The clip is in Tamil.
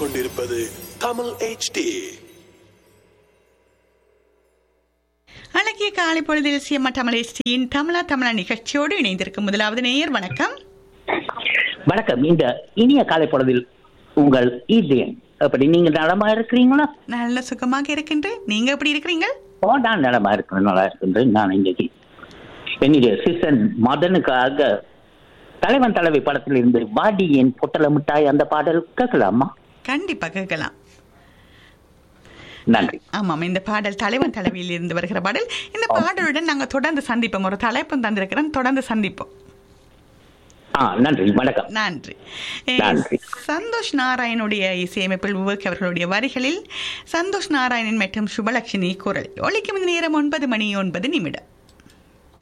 கேட்டுக்கொண்டிருப்பது தமிழ் HD அழகிய காலை பொழுதில் சிஎம் தமிழேஸ்டியின் தமிழா தமிழா நிகழ்ச்சியோடு இணைந்திருக்கும் முதலாவது நேயர் வணக்கம் வணக்கம் இந்த இனிய காலை பொழுதில் உங்கள் இதயம் அப்படி நீங்க நலமா இருக்கிறீங்களா நல்ல சுகமாக இருக்கின்றேன் நீங்க எப்படி இருக்கிறீங்க ஓ நான் நலமா இருக்கிறேன் நல்லா இருக்கின்றேன் நான் இன்னைக்கு என்னுடைய சிசன் மதனுக்காக தலைவன் தலைவி படத்தில் இருந்து வாடி என் பொட்டல மிட்டாய் அந்த பாடல் கேட்கலாமா கண்டிப்பா கேட்கலாம் நன்றி ஆமாம் இந்த பாடல் தலைவன் தலைவியில் இருந்து வருகிற பாடல் இந்த பாடலுடன் நாங்க தொடர்ந்து சந்திப்போம் ஒரு தலைப்பும் தந்திருக்கிறோம் தொடர்ந்து சந்திப்போம் ஆ நன்றி வணக்கம் நன்றி ஏ, நன்றி. சந்தோஷ் நாராயணுடைய இசையமைப்பில் விவேக் அவர்களுடைய வரிகளில் சந்தோஷ் நாராயணன் மற்றும் சுபலட்சுமி குரல் ஒலிக்கும் இந்த நேரம் ஒன்பது மணி ஒன்பது நிமிடம்